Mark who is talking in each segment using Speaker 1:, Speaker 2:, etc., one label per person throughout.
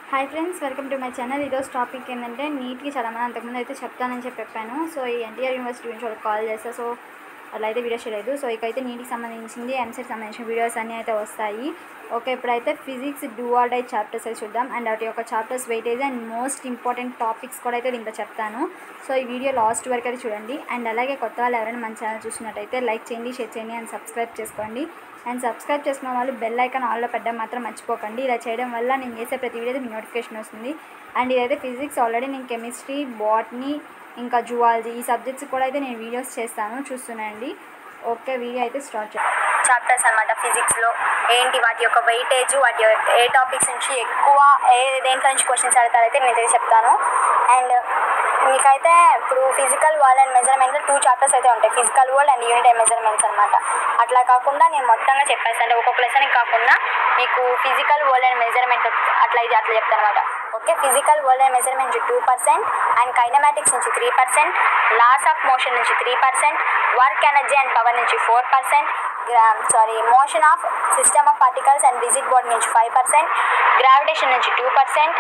Speaker 1: hi friends welcome to my channel ఈరోజు topic ఏంటంటే నీట్కి చాలామంది అంతకుముందు అయితే చెప్తానని చెప్పి చెప్పాను సో ఈ ఎన్టీఆర్ యూనివర్సిటీ గురించి వాళ్ళకి కాల్ చేస్తా సో అలా అయితే వీడియోస్ చేయలేదు సో ఇకైతే నీటికి సంబంధించింది ఎంసెట్ సంబంధించిన వీడియోస్ అన్నీ అయితే వస్తాయి ఓకే ఇప్పుడైతే physics do or die chapters అయితే చూద్దాం అండ్ వాటి యొక్క chapters weightage and most important topics కూడా అయితే దీంట్లో చెప్తాను సో ఈ వీడియో లాస్ట్ వరకు అయితే చూడండి అండ్ అలాగే కొత్త వాళ్ళు ఎవరైనా మన ఛానల్ చూసినట్టయితే లైక్ చేయండి షేర్ చేయండి అండ్ సబ్స్క్రైబ్ చేసుకోండి అండ్ సబ్స్క్రైబ్ చేసుకున్న వాళ్ళు బెల్ ఐకాన్ ఆల్లో పెట్టడం మాత్రం మర్చిపోకండి ఇలా చేయడం వల్ల నేను చేసే ప్రతి వీడియో మీ నోటిఫికేషన్ వస్తుంది అండ్ ఇదైతే ఫిజిక్స్ ఆల్రెడీ నేను కెమిస్ట్రీ బాటనీ ఇంకా జువాలజీ ఈ సబ్జెక్ట్స్ కూడా అయితే నేను వీడియోస్ చేస్తాను చూస్తున్నాండి ఓకే వీడియో అయితే స్టార్ట్ చేస్తాను
Speaker 2: చాప్టర్స్ అనమాట ఫిజిక్స్లో ఏంటి వాటి యొక్క వెయిటేజ్ వాటి యొక్క- ఏ టాపిక్స్ నుంచి ఎక్కువ ఏ దేంట్లో నుంచి క్వశ్చన్స్ అడతారైతే నేనైతే చెప్తాను అండ్ మీకైతే ఇప్పుడు ఫిజికల్ వరల్డ్ అండ్ మెజర్మెంట్లో టూ చాప్టర్స్ అయితే ఉంటాయి physical world and unit and measurements అనమాట అట్లా కాకుండా నేను మొత్తంగా చెప్పేసి అంటే ఒక్కొక్క లెసన్ కాకుండా మీకు ఫిజికల్ వరల్డ్ అండ్ మెజర్మెంట్ అట్లా ఇది అట్లా చెప్తాను అనమాట okay physical world and measurement నుంచి టూ పర్సెంట్ అండ్ కైనమాటిక్స్ నుంచి three percent laws of motion నుంచి three percent work energy and power నుంచి four percent sorry motion of system of particles and rigid body నుంచి five percent gravitation నుంచి two percent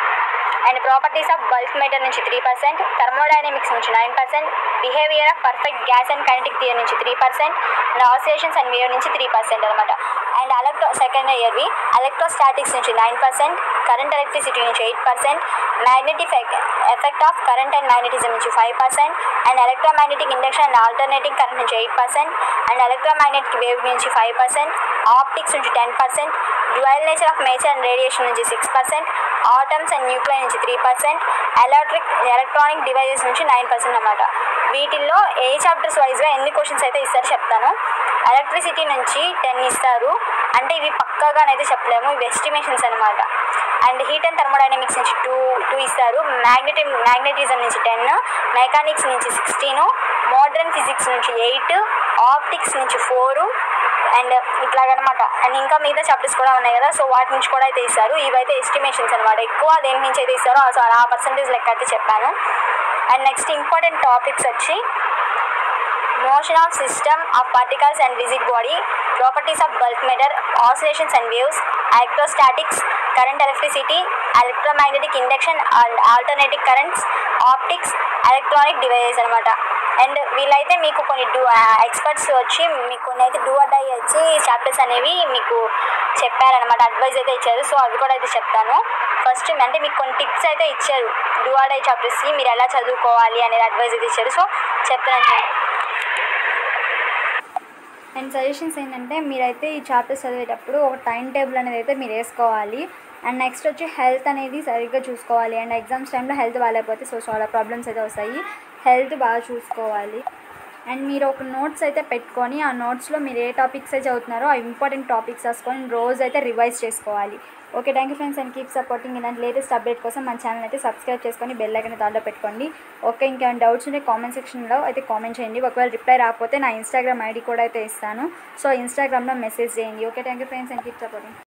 Speaker 2: and properties of bulk matter నుంచి three percent thermodynamics నుంచి nine percent behaviour of perfect gas and kinetic theory నుంచి three percent and oscillations and wave నుంచి three percent అనమాట and electro second ఇయర్వి electrostatics నుంచి nine percent current electricity నుంచి eight percent magnetic effect of current and magnetism నుంచి five percent and electromagnetic induction and alternating current నుంచి eight percent and electromagnetic wave నుంచి five percent optics నుంచి ten percent dual nature of nature and radiation నుంచి six percent atoms and nuclear నుంచి three percent electric electronic devices నుంచి nine percent అనమాట వీటిల్లో ఏ chapters వైజ్గా ఎన్ని క్వశ్చన్స్ అయితే ఇస్తారో చెప్తాను ఎలక్ట్రిసిటీ నుంచి టెన్ ఇస్తారు అంటే ఇవి పక్కాగానైతే చెప్పలేము ఇవి ఎస్టిమేషన్స్ అనమాట అండ్ హీట్ అండ్ థర్మోడైనమిక్స్ నుంచి టూ టూ ఇస్తారు మ్యాగ్నెటి మ్యాగ్నెటిజం నుంచి టెన్ మెకానిక్స్ నుంచి సిక్స్టీను మోడర్న్ ఫిజిక్స్ నుంచి ఎయిట్ ఆప్టిక్స్ నుంచి ఫోరు అండ్ ఇట్లాగనమాట అండ్ ఇంకా మిగతా చాప్టర్స్ కూడా ఉన్నాయి కదా సో వాటి నుంచి కూడా అయితే ఇస్తారు ఇవైతే ఎస్టిమేషన్స్ అనమాట ఎక్కువ దేని నుంచి అయితే ఇస్తారో సో ఆ పర్సంటేజ్ లెక్క అయితే చెప్పాను అండ్ నెక్స్ట్ ఇంపార్టెంట్ టాపిక్స్ వచ్చి motion of system of particles and rigid body, properties of bulk matter, oscillations and waves, electrostatics, current electricity, electromagnetic induction and alternating currents, optics, electronic devices అనమాట and వీళ్ళైతే మీకు కొన్ని do experts వచ్చి మీకు కొన్ని అయితే do అడ్ అయ్యి వచ్చి చాప్టర్స్ అనేవి మీకు చెప్పారనమాట అడ్వైజ్ అయితే ఇచ్చారు సో అవి కూడా అయితే చెప్తాను ఫస్ట్ అంటే మీకు కొన్ని టిప్స్ అయితే ఇచ్చారు డూ అడ్ అయ్యి చాప్టర్స్కి మీరు ఎలా చదువుకోవాలి అనేది అడ్వైజ్ అయితే ఇచ్చారు సో చెప్తాను
Speaker 1: అండ్ సజెషన్స్ ఏంటంటే మీరైతే ఈ చాప్టర్స్ చదివేటప్పుడు ఒక టైం టేబుల్ అనేది అయితే మీరు వేసుకోవాలి అండ్ నెక్స్ట్ వచ్చి హెల్త్ అనేది సరిగ్గా చూసుకోవాలి అండ్ ఎగ్జామ్స్ టైంలో హెల్త్ బాగాలేకపోతే సో చాలా ప్రాబ్లమ్స్ అయితే వస్తాయి హెల్త్ బాగా చూసుకోవాలి అండ్ మీరు ఒక నోట్స్ అయితే పెట్టుకొని ఆ నోట్స్లో మీరు ఏ టాపిక్స్ అయితే చదువుతున్నారో ఆ ఇంపార్టెంట్ టాపిక్స్ రాసుకొని రోజు అయితే రివైజ్ చేసుకోవాలి okay thank you friends and keep supporting ఇలాంటి లేటెస్ట్ అప్డేట్ కోసం మన ఛానల్ అయితే సబ్స్క్రైబ్ చేసుకొని బెల్ ఐకన్ దాంట్లో పెట్టుకోండి ఓకే ఇంకేమైనా డౌట్స్ ఉంటే కామెంట్ సెక్షన్లో అయితే కామెంట్ చేయండి ఒకవేళ రిప్లై రాకపోతే నా ఇన్స్టాగ్రామ్ ఐడి కూడా అయితే ఇస్తాను సో ఇన్స్టాగ్రామ్లో మెసేజ్ చేయండి okay thank you friends and keep supporting